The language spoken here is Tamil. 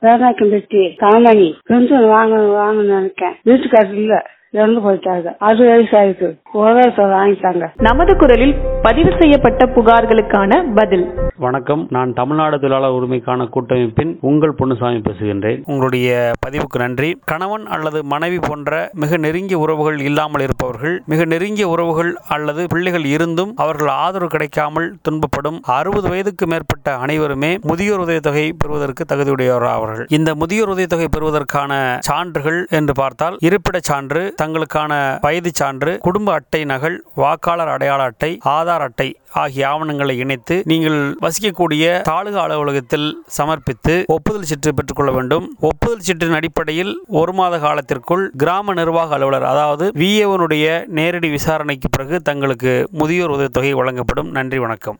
வேதாக்கம்பட்டி காமணி பென்ஷன் வாங்க வாங்கன்னு நினைக்கேன் வீட்டுக்காரர் இல்ல இறந்து போயிட்டாங்க அறுபது வயசு ஆயிருக்கு உதவி வாங்கிட்டாங்க நமது குரலில் பதிவு செய்யப்பட்ட புகார்களுக்கான பதில் வணக்கம் நான் தமிழ்நாடு தொழிலாளர் உரிமைக்கான கூட்டமைப்பின் உங்கள் பொன்னுசாமி பேசுகின்றேன் உங்களுடைய பதிவுக்கு நன்றி கணவன் அல்லது மனைவி போன்ற மிக நெருங்கிய உறவுகள் இல்லாமல் இருப்பவர்கள் மிக நெருங்கிய உறவுகள் அல்லது பிள்ளைகள் இருந்தும் அவர்கள் ஆதரவு கிடைக்காமல் துன்பப்படும் அறுபது வயதுக்கு மேற்பட்ட அனைவருமே முதியோர் உதவித்தொகை பெறுவதற்கு தகுதியுடையவராவார்கள் இந்த முதியோர் உதவித்தொகை பெறுவதற்கான சான்றுகள் என்று பார்த்தால் இருப்பிடச் சான்று தங்களுக்கான வயது சான்று குடும்ப அட்டை நகல் வாக்காளர் அடையாள அட்டை ஆதார் அட்டை ஆகிய ஆவணங்களை இணைத்து நீங்கள் வசிக்கக்கூடிய தாலுகா அலுவலகத்தில் சமர்ப்பித்து ஒப்புதல் சீட்டு பெற்றுக்கொள்ள வேண்டும் ஒப்புதல் சீட்டின் அடிப்படையில் ஒரு மாத காலத்திற்குள் கிராம நிர்வாக அலுவலர் அதாவது விஏவனுடைய நேரடி விசாரணைக்கு பிறகு தங்களுக்கு முதியோர் உதவித்தொகை வழங்கப்படும் நன்றி வணக்கம்